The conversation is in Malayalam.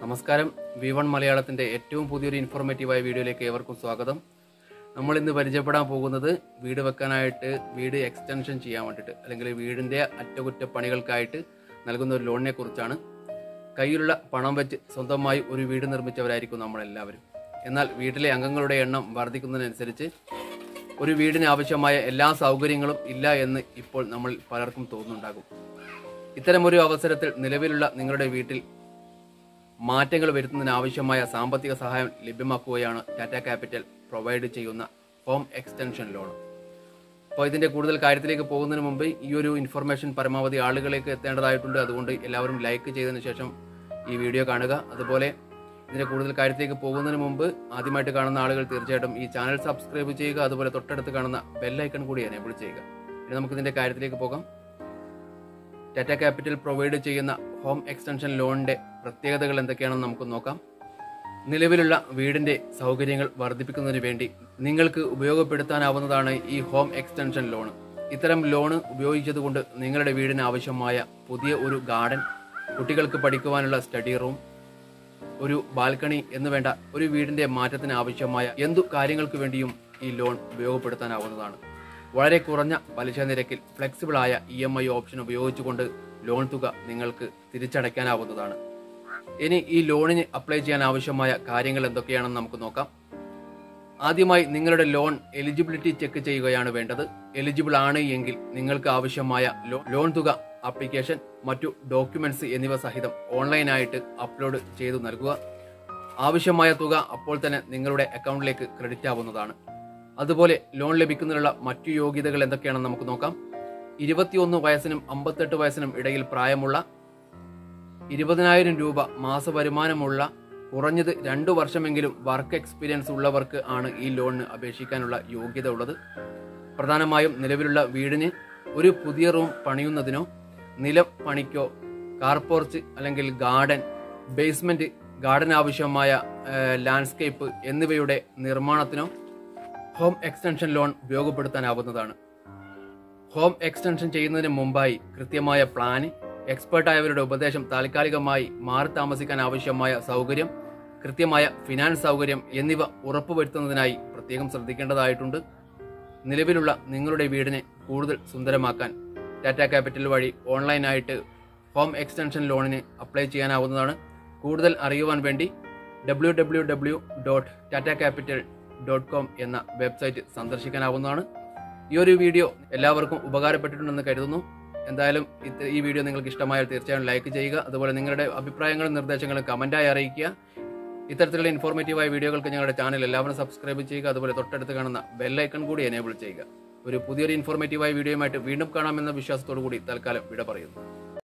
നമസ്കാരം വി വൺ മലയാളത്തിന്റെ ഏറ്റവും പുതിയൊരു ഇൻഫോർമേറ്റീവായ വീഡിയോയിലേക്ക് ഏവർക്കും സ്വാഗതം നമ്മൾ ഇന്ന് പരിചയപ്പെടാൻ പോകുന്നത് വീട് വെക്കാനായിട്ട് വീട് എക്സ്റ്റൻഷൻ ചെയ്യാൻ വേണ്ടിയിട്ട് അല്ലെങ്കിൽ വീടിന്റെ അറ്റകുറ്റപ്പണികൾക്കായിട്ട് നൽകുന്ന ഒരു ലോണിനെ കുറിച്ചാണ് കയ്യിലുള്ള പണം വെച്ച് സ്വന്തമായി ഒരു വീട് നിർമ്മിച്ചവരായിരിക്കും നമ്മളെല്ലാവരും എന്നാൽ വീട്ടിലെ അംഗങ്ങളുടെ എണ്ണം വർദ്ധിക്കുന്നതിനനുസരിച്ച് ഒരു വീടിന് ആവശ്യമായ എല്ലാ സൗകര്യങ്ങളും ഇല്ല എന്ന് ഇപ്പോൾ നമ്മൾ പലർക്കും തോന്നുന്നുണ്ടാകും ഇത്തരമൊരു അവസരത്തിൽ നിലവിലുള്ള നിങ്ങളുടെ വീട്ടിൽ മാറ്റങ്ങൾ വരുത്തുന്നതിന് ആവശ്യമായ സാമ്പത്തിക സഹായം ലഭ്യമാക്കുകയാണ് ടാറ്റ ക്യാപിറ്റൽ പ്രൊവൈഡ് ചെയ്യുന്ന ഹോം എക്സ്റ്റൻഷൻ ലോൺ അപ്പോൾ ഇതിന്റെ കൂടുതൽ കാര്യത്തിലേക്ക് പോകുന്നതിന് മുമ്പ് ഈ ഒരു ഇൻഫർമേഷൻ പരമാവധി ആളുകളിലേക്ക് എത്തേണ്ടതായിട്ടുണ്ട് അതുകൊണ്ട് എല്ലാവരും ലൈക്ക് ചെയ്തതിന് ശേഷം ഈ വീഡിയോ കാണുക അതുപോലെ ഇതിന്റെ കൂടുതൽ കാര്യത്തിലേക്ക് പോകുന്നതിന് മുമ്പ് ആദ്യമായിട്ട് കാണുന്ന ആളുകൾ തീർച്ചയായിട്ടും ഈ ചാനൽ സബ്സ്ക്രൈബ് ചെയ്യുക അതുപോലെ തൊട്ടടുത്ത് കാണുന്ന ബെല്ലൈക്കൺ കൂടി എനേബിൾ ചെയ്യുക ഇനി നമുക്ക് ഇതിന്റെ കാര്യത്തിലേക്ക് പോകാം ടാറ്റ ക്യാപിറ്റൽ പ്രൊവൈഡ് ചെയ്യുന്ന ഹോം എക്സ്റ്റൻഷൻ ലോണിന്റെ പ്രത്യേകതകൾ എന്തൊക്കെയാണെന്ന് നമുക്ക് നോക്കാം നിലവിലുള്ള വീടിന്റെ സൗകര്യങ്ങൾ വർദ്ധിപ്പിക്കുന്നതിന് വേണ്ടി നിങ്ങൾക്ക് ഉപയോഗപ്പെടുത്താനാവുന്നതാണ് ഈ ഹോം എക്സ്റ്റൻഷൻ ലോൺ ഇത്തരം ലോൺ ഉപയോഗിച്ചതുകൊണ്ട് നിങ്ങളുടെ വീടിന് ആവശ്യമായ പുതിയ ഒരു ഗാർഡൻ കുട്ടികൾക്ക് പഠിക്കുവാനുള്ള സ്റ്റഡി റൂം ഒരു ബാൽക്കണി എന്ന് വേണ്ട ഒരു വീടിന്റെ മാറ്റത്തിന് ആവശ്യമായ എന്തു കാര്യങ്ങൾക്ക് വേണ്ടിയും ഈ ലോൺ ഉപയോഗപ്പെടുത്താനാവുന്നതാണ് വളരെ കുറഞ്ഞ പലിശ നിരക്കിൽ ഫ്ലെക്സിബിൾ ആയ ഇ എം ഐ ഓപ്ഷൻ ഉപയോഗിച്ചുകൊണ്ട് ലോൺ തുക നിങ്ങൾക്ക് തിരിച്ചടയ്ക്കാനാവുന്നതാണ് ഇനി ഈ ലോണിന് അപ്ലൈ ചെയ്യാൻ ആവശ്യമായ കാര്യങ്ങൾ എന്തൊക്കെയാണെന്ന് നമുക്ക് നോക്കാം ആദ്യമായി നിങ്ങളുടെ ലോൺ എലിജിബിലിറ്റി ചെക്ക് ചെയ്യുകയാണ് വേണ്ടത് എലിജിബിൾ ആണ് എങ്കിൽ നിങ്ങൾക്ക് ആവശ്യമായ ലോ- ലോൺ തുക ആപ്ലിക്കേഷൻ മറ്റു ഡോക്യുമെന്റ്സ് എന്നിവ സഹിതം ഓൺലൈനായിട്ട് അപ്ലോഡ് ചെയ്തു നൽകുക ആവശ്യമായ തുക അപ്പോൾ തന്നെ നിങ്ങളുടെ അക്കൗണ്ടിലേക്ക് ക്രെഡിറ്റ് ആവുന്നതാണ് അതുപോലെ ലോൺ ലഭിക്കുന്നതിനുള്ള മറ്റു യോഗ്യതകൾ എന്തൊക്കെയാണെന്ന് നമുക്ക് നോക്കാം ഇരുപത്തിയൊന്ന് വയസ്സിനും അമ്പത്തെട്ട് വയസ്സിനും ഇടയിൽ പ്രായമുള്ള ഇരുപതിനായിരം രൂപ മാസ വരുമാനമുള്ള കുറഞ്ഞത് രണ്ടു വർഷമെങ്കിലും വർക്ക് എക്സ്പീരിയൻസ് ഉള്ളവർക്ക് ആണ് ഈ ലോണിന് അപേക്ഷിക്കാനുള്ള യോഗ്യത ഉള്ളത് പ്രധാനമായും നിലവിലുള്ള വീടിന് ഒരു പുതിയ റൂം പണിയുന്നതിനോ നിലം പണിക്കോ കാർപോർച്ച് അല്ലെങ്കിൽ ഗാർഡൻ ബേസ്മെന്റ് ഗാർഡൻ ആവശ്യമായ ലാൻഡ്സ്കേപ്പ് എന്നിവയുടെ നിർമ്മാണത്തിനോ ഹോം എക്സ്റ്റൻഷൻ ലോൺ ഉപയോഗപ്പെടുത്താനാവുന്നതാണ് ഹോം എക്സ്റ്റൻഷൻ ചെയ്യുന്നതിന് മുമ്പായി കൃത്യമായ പ്ലാന് എക്സ്പേർട്ടായവരുടെ ഉപദേശം താൽക്കാലികമായി മാറി താമസിക്കാൻ ആവശ്യമായ സൗകര്യം കൃത്യമായ ഫിനാൻസ് സൗകര്യം എന്നിവ ഉറപ്പുവരുത്തുന്നതിനായി പ്രത്യേകം ശ്രദ്ധിക്കേണ്ടതായിട്ടുണ്ട് നിലവിലുള്ള നിങ്ങളുടെ വീടിനെ കൂടുതൽ സുന്ദരമാക്കാൻ ടാറ്റ ക്യാപിറ്റൽ വഴി ഓൺലൈനായിട്ട് ഹോം എക്സ്റ്റൻഷൻ ലോണിന് അപ്ലൈ ചെയ്യാനാവുന്നതാണ് കൂടുതൽ അറിയുവാൻ വേണ്ടി W W W dot Tata Capital dot com എന്ന വെബ്സൈറ്റ് സന്ദർശിക്കാനാവുന്നതാണ് ഈ ഒരു വീഡിയോ എല്ലാവർക്കും ഉപകാരപ്പെട്ടിട്ടുണ്ടെന്ന് കരുതുന്നു എന്തായാലും ഇത് ഈ വീഡിയോ നിങ്ങൾക്ക് ഇഷ്ടമായാൽ തീർച്ചയായും ലൈക്ക് ചെയ്യുക അതുപോലെ നിങ്ങളുടെ അഭിപ്രായങ്ങളും നിർദ്ദേശങ്ങളും കമന്റായി അറിയിക്കുക ഇത്തരത്തിലുള്ള ഇൻഫോർമേറ്റീവായ വീഡിയോകൾക്ക് ഞങ്ങളുടെ ചാനൽ എല്ലാവരും സബ്സ്ക്രൈബ് ചെയ്യുക അതുപോലെ തൊട്ടടുത്ത് കാണുന്ന ബെല്ലൈക്കൺ കൂടി എനേബിൾ ചെയ്യുക ഒരു പുതിയൊരു ഇൻഫോർമേറ്റീവായ വീഡിയോയുമായിട്ട് വീണ്ടും കാണാമെന്ന വിശ്വാസത്തോടു കൂടി തൽക്കാലം വിട പറയുന്നു